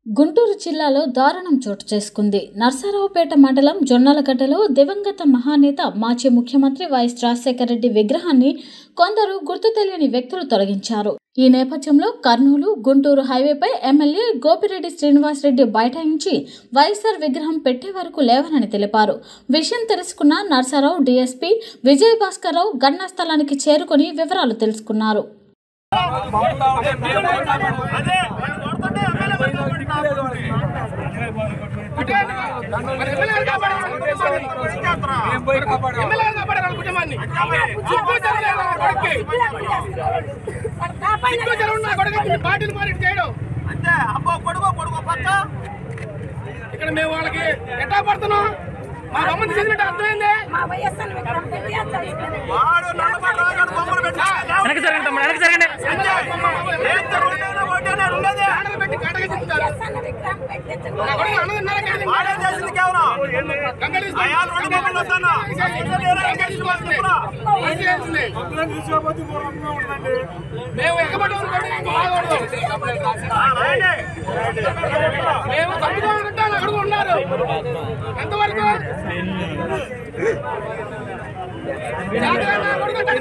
గుంటూరు జిల్లాలో దారుణం చోటు చేసుకుంది నర్సారావుపేట మండలం జొన్నలగడ్డలో దివంగత మహానేత మాజీ ముఖ్యమంత్రి వైఎస్ రాజశేఖర రెడ్డి విగ్రహాన్ని కొందరు గుర్తు తెలియని వ్యక్తులు తొలగించారు ఈ నేపథ్యంలో కర్నూలు గుంటూరు హైవేపై ఎమ్మెల్యే గోపిరెడ్డి శ్రీనివాసరెడ్డి బైఠాయించి వైఎస్ఆర్ విగ్రహం పెట్టే వరకు లేవనని తెలిపారు విషయం తెలుసుకున్న నర్సారావు డీఎస్పీ విజయ్ భాస్కర్రావు ఘటనా స్థలానికి చేరుకుని వివరాలు తెలుసుకున్నారు పార్టీలు మారి చేయడం అంతే అబ్బో కొడుకో కొడుకో పక్క ఇక్కడ మేము వాళ్ళకి ఎట్టా పడుతున్నాం మా గమ్మని చేసినట్టు అర్థమైంది మా వైఎస్ఆర్ విగ్రహం పెట్టి అట్లా వాడు నల్లబడ్డ రాజాడు బొమ్మలు పెట్టి వెనక్కి జరగండి తమ్ముడు వెనక్కి జరగండి ఏం జరుగుతుందో ఒకటేనా ఉండేది ఆడలు పెట్టి కాటగా చెప్తారు వైఎస్ఆర్ విగ్రహం పెట్టి నా కొడుకు అన్నదిన్నర కేజీ వాడే చేసింది కేవలం కంగారు తీసుకొని అయ్యా రెండు బొమ్మలు వస్తాను కంగారు తీసుకొని ఏం చేయాల్సింది? మేము ఎక్కబడి బాగకూడదు మేము తప్పుకోవాలంటే అక్కడ ఉన్నారు ఎంతవరకు జాగ్రత్త కొడుకు